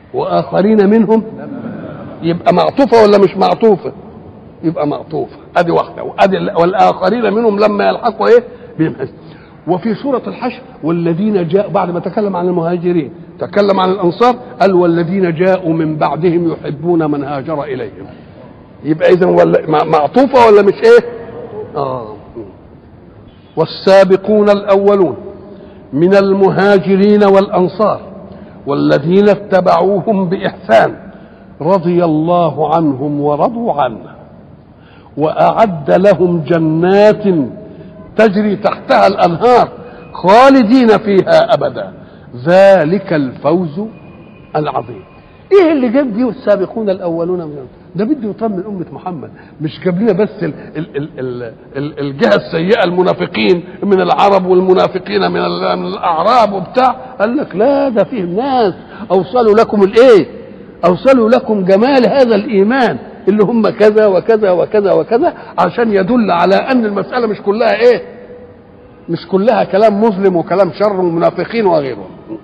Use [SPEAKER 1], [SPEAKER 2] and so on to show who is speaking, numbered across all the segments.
[SPEAKER 1] واخرين منهم يبقى معطوفه ولا مش معطوفه يبقى معطوفه ادي واحده وادي والاخرين منهم لما يلحقوا ايه بهم وفي سوره الحشر والذين جاء بعد ما تكلم عن المهاجرين تكلم عن الانصار قال والذين جاءوا من بعدهم يحبون من هاجر اليهم يبقى اذا ولا معطوفه ولا مش ايه اه والسابقون الاولون من المهاجرين والانصار والذين اتبعوهم باحسان رضي الله عنهم ورضوا عنه واعد لهم جنات تجري تحتها الانهار خالدين فيها ابدا ذلك الفوز العظيم ايه اللي جاب دي والسابقون الاولون من ده بده يطمن امه محمد مش جاب لنا بس ال ال ال ال ال الجهه السيئه المنافقين من العرب والمنافقين من, من الاعراب وبتاع قال لك لا ده فيه ناس اوصلوا لكم الايه اوصلوا لكم جمال هذا الايمان اللي هم كذا وكذا وكذا وكذا عشان يدل على ان المساله مش كلها ايه مش كلها كلام مظلم وكلام شر ومنافقين وغيره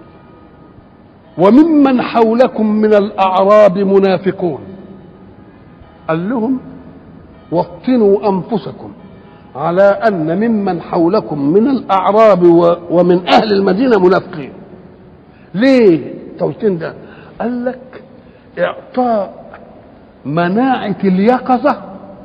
[SPEAKER 1] وممن حولكم من الاعراب منافقون قال لهم وطنوا انفسكم على ان ممن حولكم من الاعراب ومن اهل المدينه منافقين ليه توطين ده قال لك اعطاء مناعه اليقظه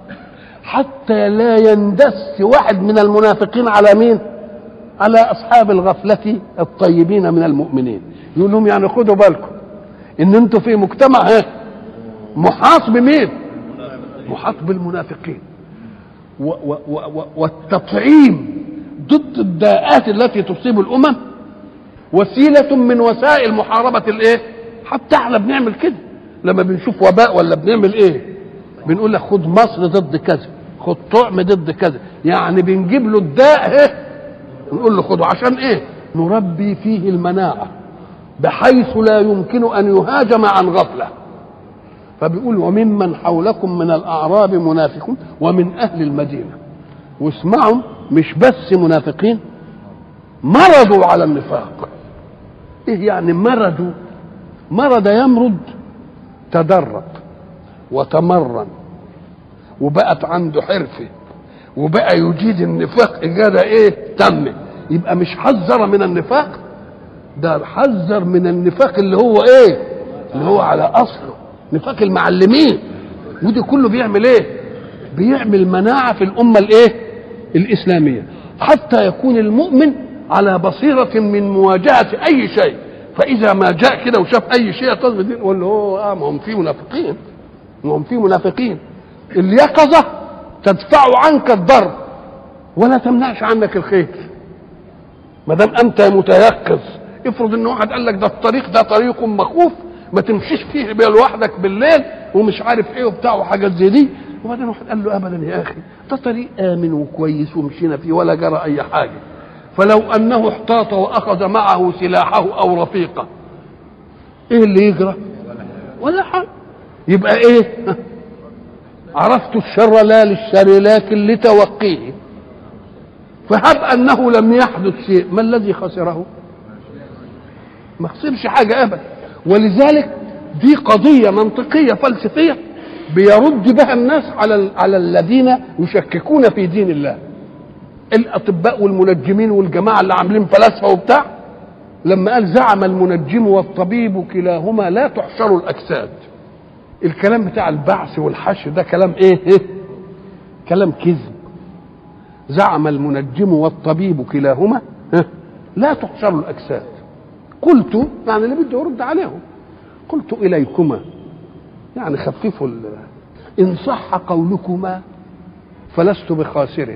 [SPEAKER 1] حتى لا يندس واحد من المنافقين على مين على اصحاب الغفله الطيبين من المؤمنين يقول لهم يعني خدوا بالكم ان انتوا في مجتمع ايه محاط بمين محاط بالمنافقين و و و والتطعيم ضد الداءات التي تصيب الامم وسيله من وسائل محاربه الايه حتى احنا بنعمل كده لما بنشوف وباء ولا بنعمل ايه بنقول لك خد مصر ضد كذا خد طعم ضد كذا يعني بنجيب له الداء ايه نقول له خده عشان ايه نربي فيه المناعه بحيث لا يمكن ان يهاجم عن غفله فبيقول وممن حولكم من الاعراب منافقون ومن اهل المدينه واسمعوا مش بس منافقين مرضوا على النفاق ايه يعني مرضوا مرض يمرض تدرب وتمرن وبقت عنده حرفه وبقى يجيد النفاق اجاده ايه تم يبقى مش حذر من النفاق ده حذر من النفاق اللي هو ايه اللي هو على اصله نفاق المعلمين ودي كله بيعمل ايه بيعمل مناعه في الامه الايه الاسلاميه حتى يكون المؤمن على بصيره من مواجهه اي شيء فاذا ما جاء كده وشاف اي شيء يتصل دين يقول له اه ما هم في منافقين ما هم في منافقين اليقظه تدفع عنك الضر ولا تمنعش عنك الخير ما دام انت متيقظ افرض ان واحد قال لك ده الطريق ده طريق مخوف ما تمشيش فيه بيه لوحدك بالليل ومش عارف ايه وبتاع وحاجات زي دي وبعدين واحد قال له ابدا يا اخي ده طريق امن وكويس ومشينا فيه ولا جرى اي حاجه فلو انه احتاط واخذ معه سلاحه او رفيقه ايه اللي يجرى ولا حاجه يبقى ايه عرفت الشر لا للشر لكن لتوقيه فهب انه لم يحدث شيء ما الذي خسره ما خسرش حاجه ابدا ولذلك دي قضيه منطقيه فلسفيه بيرد بها الناس على على الذين يشككون في دين الله الاطباء والمنجمين والجماعه اللي عاملين فلاسفه وبتاع لما قال زعم المنجم والطبيب كلاهما لا تحشر الاجساد الكلام بتاع البعث والحشر ده كلام ايه, إيه؟ كلام كذب زعم المنجم والطبيب كلاهما لا تحشر الاجساد قلت يعني اللي بدي ارد عليهم قلت اليكما يعني خففوا ان صح قولكما فلست بخاسر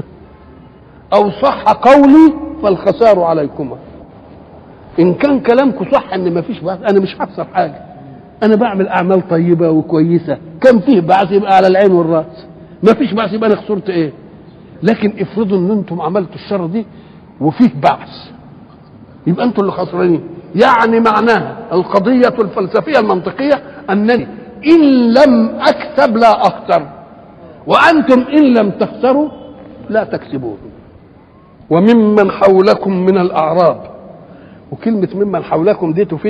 [SPEAKER 1] او صح قولي فالخسار عليكما ان كان كلامكم صح ان ما فيش بعث انا مش هخسر حاجه انا بعمل اعمال طيبه وكويسه كم فيه بعث يبقى على العين والراس ما فيش بعث يبقى انا خسرت ايه لكن افرضوا ان انتم عملتوا الشر دي وفيه بعث يبقى انتم اللي خسرانين يعني معناها القضية الفلسفية المنطقية أنني إن لم أكسب لا أخسر وأنتم إن لم تخسروا لا تكسبون وممن حولكم من الأعراب وكلمة ممن حولكم دي تفيد